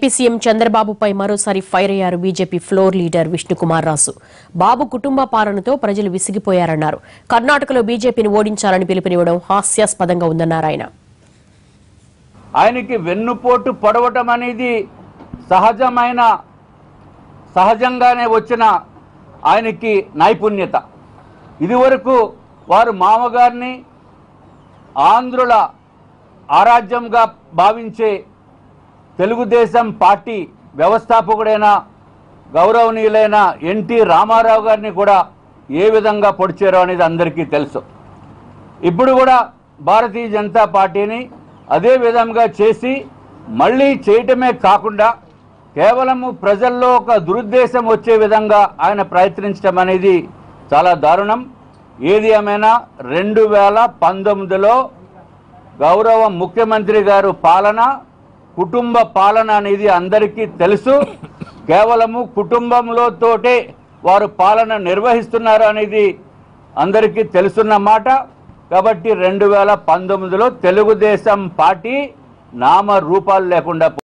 AP CM చంద్రబాబుపై మరోసారి fire అయ్యారు బీజేపీ ఫ్లోర్ లీడర్ విష్ణుకుమార్ రాసు బాబు కుటుంబ పాలనతో ప్రజలు విసిగిపోయారన్నారు కర్ణాటకలో బీజేపీని ఓడించాలని పిలుపునివ్వడం హాస్యాస్పదంగా ఉందన్నారు ఆయన ఆయనకి వెన్నుపోటు పొడవటం అనేది సహజమైన సహజంగానే వచ్చిన ఆయనకి నైపుణ్యత ఇదివరకు వారు మామగారిని ఆంధ్రుల ఆరాధ్యంగా భావించే తెలుగుదేశం పార్టీ వ్యవస్థాపకుడైన గౌరవనీయులైన ఎన్టీ రామారావు గారిని కూడా ఏ విధంగా పొడిచారో అనేది అందరికీ తెలుసు ఇప్పుడు కూడా భారతీయ జనతా పార్టీని అదే విధంగా చేసి మళ్ళీ చేయటమే కాకుండా కేవలము ప్రజల్లో ఒక దురుద్దేశం వచ్చే విధంగా ఆయన ప్రయత్నించడం అనేది చాలా దారుణం ఏది ఏమైనా రెండు వేల పంతొమ్మిదిలో గౌరవ ముఖ్యమంత్రి గారు పాలన కుటుంబ పాలన అనేది అందరికీ తెలుసు కేవలము కుటుంబంలో తోటే వారు పాలన నిర్వహిస్తున్నారు అనేది అందరికీ తెలుసున్న మాట కాబట్టి రెండు వేల పంతొమ్మిదిలో తెలుగుదేశం పార్టీ నామ రూపాలు లేకుండా